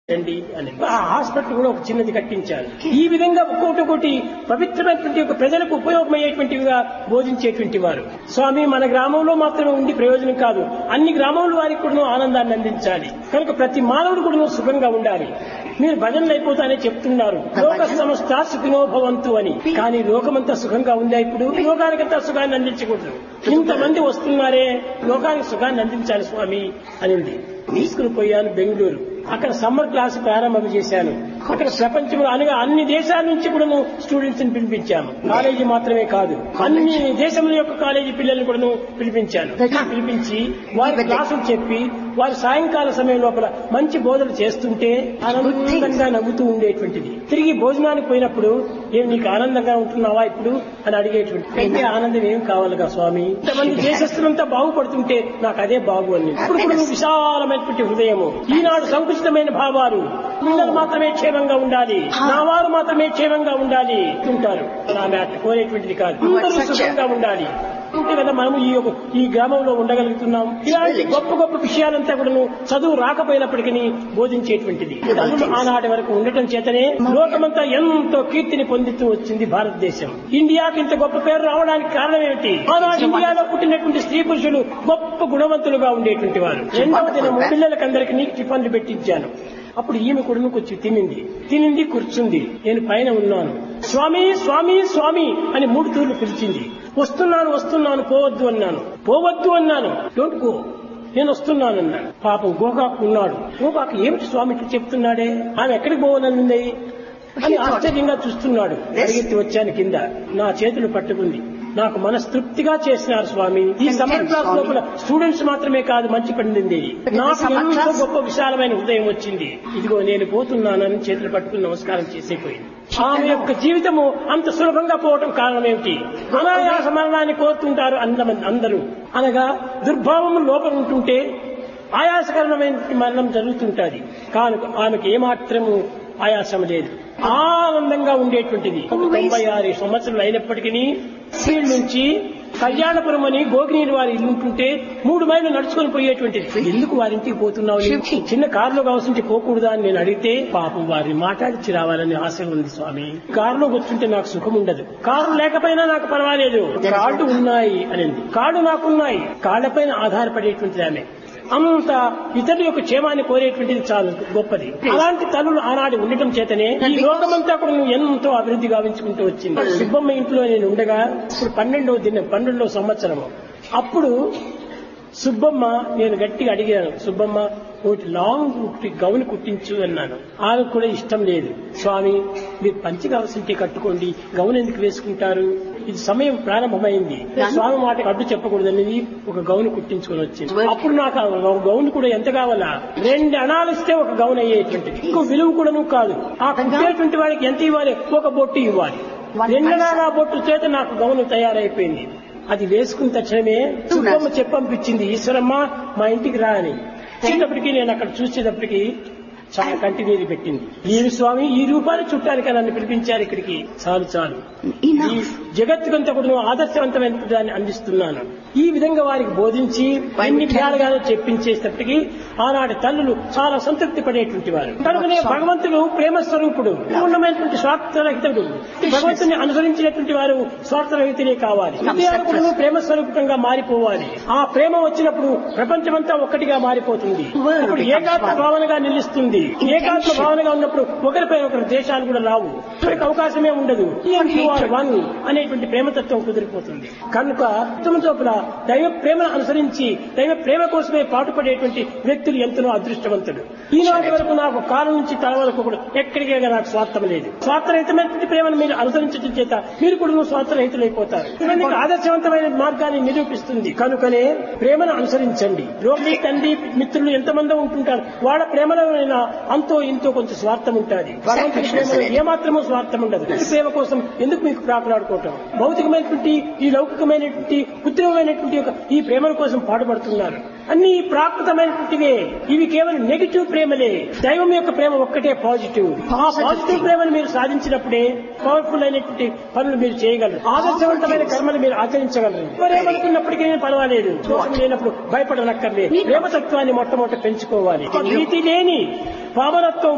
రండి అని ఆ హాస్పిటల్ కూడా ఒక చిన్నది కట్టించారు ఈ విధంగా ఒక్కొక్కటి ఒకటి పవిత్రమైనటువంటి ఒక ప్రజలకు ఉపయోగమయ్యేటువంటివిగా బోధించేటువంటి వారు స్వామి మన గ్రామంలో మాత్రమే ఉండి ప్రయోజనం కాదు అన్ని గ్రామాల వారికి కూడా ఆనందాన్ని అందించాలి కనుక ప్రతి మానవుడు కూడా సుఖంగా ఉండాలి మీరు భజనలు అయిపోతానే చెప్తున్నారు లోక సంస్థ సుఖినో భవంతు అని కానీ లోకమంతా సుఖంగా ఉందా ఇప్పుడు లోకానికంతా సుఖాన్ని అందించకూడదు ఇంతమంది వస్తున్నారే లోకానికి సుఖాన్ని అందించాలి స్వామి అనింది తీసుకుని పోయాను బెంగళూరు అక్కడ సమ్మర్ క్లాస్ ప్రారంభం చేశాను అక్కడ ప్రపంచంలో అనగా అన్ని దేశాల నుంచి కూడా స్టూడెంట్స్ ని పిలిపించాము కాలేజీ మాత్రమే కాదు అన్ని దేశముల యొక్క కాలేజీ పిల్లల్ని కూడా పిలిపించాను పిలిపించి వారి క్లాసులు చెప్పి వారి సాయంకాల సమయం లోపల మంచి బోధన చేస్తుంటే ఆనందంగా నవ్వుతూ ఉండేటువంటిది తిరిగి భోజనానికి పోయినప్పుడు ఏం నీకు ఆనందంగా ఉంటున్నావా ఇప్పుడు అని అడిగేటువంటి అయితే ఆనందం ఏం కావాలిగా స్వామి ఇంతమంది దేశస్తులంతా బాగుపడుతుంటే నాకు అదే బాగు అని ఇప్పుడు కూడా విశాలమైనటువంటి హృదయము ఈనాడు సంకుచితమైన భావాలు పిల్లలు మాత్రమే క్షేమంగా ఉండాలి నా వారు మాత్రమే క్షేమంగా ఉండాలి ఉంటారు ఆమె అట్లా కోరేటువంటిది కాదు అందరూ సుఖంగా ఉండాలి ఉంటే కదా మనము ఈ యొక్క ఈ గ్రామంలో ఉండగలుగుతున్నాం ఇలాంటి గొప్ప గొప్ప విషయాలంతా కూడా చదువు రాకపోయినప్పటికీ బోధించేటువంటిది తల్లులు ఆనాటి వరకు ఉండటం చేతనే లోకమంతా ఎంతో కీర్తిని పొందుతూ వచ్చింది భారతదేశం ఇండియాకి ఇంత గొప్ప పేరు రావడానికి కారణం ఏమిటి ఆనాడు ఇండియాలో పుట్టినటువంటి స్త్రీ పురుషులు గొప్ప గుణవంతులుగా ఉండేటువంటి వారు రెండవ దినము పిల్లలకందరికీ టిఫన్లు పెట్టించాను అప్పుడు ఈమె కొడుకు వచ్చి తినింది తినింది కూర్చుంది నేను పైన ఉన్నాను స్వామి స్వామి స్వామి అని మూడు తూర్లు పిలిచింది వస్తున్నాను వస్తున్నాను పోవద్దు అన్నాను పోవద్దు అన్నాను డోంట్ గో నేను వస్తున్నాను అన్నాడు పాపం గోకాకు ఉన్నాడు గోకాకు ఏమిటి స్వామి ఇట్లా చెప్తున్నాడే ఆమె ఎక్కడికి పోవాలనుంది అని ఆశ్చర్యంగా చూస్తున్నాడు పరిగెత్తి వచ్చాను కింద నా చేతులు పట్టుకుంది నాకు మనస్తృప్తిగా చేసినారు స్వామి ఈ సమ్మర్ క్లాస్ లోపల స్టూడెంట్స్ మాత్రమే కాదు మంచి పండింది నాకు ఎంతో గొప్ప విశాలమైన హృదయం వచ్చింది ఇదిగో నేను పోతున్నానని చేతులు పట్టుకుని నమస్కారం చేసేపోయింది ఆమె యొక్క జీవితము అంత సులభంగా పోవటం కారణం ఏమిటి అనాయాస మరణాన్ని కోరుతుంటారు అందమంది అందరూ అనగా దుర్భావము లోపల ఉంటుంటే ఆయాసకరమైన మరణం జరుగుతుంటది కాను ఆమెకు ఏమాత్రము ఆయాసం లేదు ఆనందంగా ఉండేటువంటిది తొంభై ఆరు సంవత్సరాలు అయినప్పటికీ సీల్ నుంచి కళ్యాణపురం అని గోగినీరు వారి ఇల్లు ఉంటుంటే మూడు మైళ్ళు నడుచుకొని పోయేటువంటిది ఎందుకు వారింటికి పోతున్నావు నీవు? చిన్న కారులో కావాల్సింటే పోకూడదా అని నేను అడిగితే పాపం వారిని మాట్లాడిచ్చి రావాలని ఆశ ఉంది స్వామి కారులో కూర్చుంటే నాకు సుఖం ఉండదు కారు లేకపోయినా నాకు పర్వాలేదు కాళ్ళు ఉన్నాయి అనింది కాళ్ళు నాకున్నాయి కాళ్ళపైన ఆధారపడేటువంటిది ఆమె అంత ఇతరుల యొక్క క్షేమాన్ని కోరేటువంటిది చాలా గొప్పది అలాంటి తల్లులు ఆనాడు ఉండటం చేతనే ఈ లోకమంతా కూడా నువ్వు ఎంతో అభివృద్ధి గావించుకుంటూ వచ్చింది సుబ్బమ్మ ఇంట్లో నేను ఉండగా ఇప్పుడు పన్నెండవ దిన పన్నెండవ సంవత్సరము అప్పుడు సుబ్బమ్మ నేను గట్టిగా అడిగాను సుబ్బమ్మ ఒకటి లాంగ్ ఒకటి గౌన్ కుట్టించు అన్నాను ఆమెకు కూడా ఇష్టం లేదు స్వామి మీరు పంచి కావాల్సింటే కట్టుకోండి గౌన్ ఎందుకు వేసుకుంటారు ఇది సమయం ప్రారంభమైంది స్వామి మాట అడ్డు చెప్పకూడదనేది ఒక గౌన్ కుట్టించుకొని వచ్చింది అప్పుడు నాకు ఆ గౌన్ కూడా ఎంత కావాలా రెండు అణాలు ఇస్తే ఒక గౌన్ అయ్యేటువంటిది ఇంకో విలువ కూడాను కాదు ఆ కుట్టేటువంటి వాడికి ఎంత ఇవ్వాలి ఒక బొట్టు ఇవ్వాలి రెండు అణాల బొట్టు చేత నాకు గౌను తయారైపోయింది అది వేసుకున్న తక్షణమే సుబ్బమ్మ చెప్పంపించింది ఈశ్వరమ్మ మా ఇంటికి రా అని వచ్చేటప్పటికి నేను అక్కడ చూసేటప్పటికి చాలా కంటి నీరు పెట్టింది ఈయన స్వామి ఈ రూపాన్ని చుట్టానికి నన్ను పిలిపించారు ఇక్కడికి చాలు చాలు ఈ జగత్తుకంతా కూడా నువ్వు ఆదర్శవంతమైన దాన్ని అందిస్తున్నాను ఈ విధంగా వారికి బోధించి ఎన్ని విధాలుగా చెప్పించేటప్పటికి ఆనాటి తల్లులు చాలా సంతృప్తి పడేటువంటి వారు కనుకనే భగవంతుడు ప్రేమ స్వరూపుడు పూర్ణమైనటువంటి స్వార్థరహితుడు భగవంతుని అనుసరించినటువంటి వారు స్వార్థరహితులే కావాలి హృదయాలు కూడా ప్రేమ స్వరూపంగా మారిపోవాలి ఆ ప్రేమ వచ్చినప్పుడు ప్రపంచమంతా ఒక్కటిగా మారిపోతుంది అప్పుడు ఏకాత్మ భావనగా నిలుస్తుంది ఏకాత్మ భావనగా ఉన్నప్పుడు ఒకరిపై ఒకరి దేశాలు కూడా రావు ఒకరికి అవకాశమే ఉండదు వన్ అనేటువంటి ప్రేమతత్వం కుదిరిపోతుంది కనుక ఉత్తమ చోపుల దైవ ప్రేమను అనుసరించి దైవ ప్రేమ కోసమే పాటుపడేటువంటి వ్యక్తులు ఎంతనో అదృష్టవంతుడు ఈనాటి వరకు నాకు కాలం నుంచి తల వరకు కూడా ఎక్కడికే నాకు స్వార్థం లేదు స్వార్థరహితమైనటువంటి ప్రేమను మీరు అనుసరించడం చేత మీరు కూడా స్వార్థరహితులైపోతారు ఇది మీకు ఆదర్శవంతమైన మార్గాన్ని నిరూపిస్తుంది కనుకనే ప్రేమను అనుసరించండి రోగి తండ్రి మిత్రులు ఎంతమందో ఉంటుంటారు వాళ్ళ ప్రేమలో అంతో ఇంతో కొంచెం స్వార్థం ఉంటుంది భగవంతుడి ప్రేమలో ఏమాత్రమూ స్వార్థం ఉండదు ఈ ప్రేమ కోసం ఎందుకు మీకు ప్రాకులాడుకోవటం భౌతికమైనటువంటి ఈ లౌకికమైనటువంటి కృత్రిమమైనటువంటి యొక్క ఈ ప్రేమల కోసం పాటుపడుతున్నారు అన్ని ప్రాకృతమైనటువంటివే ఇవి కేవలం నెగిటివ్ ప్రేమలే దైవం యొక్క ప్రేమ ఒక్కటే పాజిటివ్ ఆ పాజిటివ్ ప్రేమను మీరు సాధించినప్పుడే పవర్ఫుల్ అయినటువంటి పనులు మీరు చేయగలరు ఆదర్శవంతమైన కర్మలు మీరు ఆచరించగలరు ఎవరేమనుకున్నప్పటికీ పర్వాలేదు దోషం లేనప్పుడు భయపడనక్కర్లేదు ప్రేమతత్వాన్ని మొట్టమొదటి పెంచుకోవాలి నీతి లేని పావనత్వం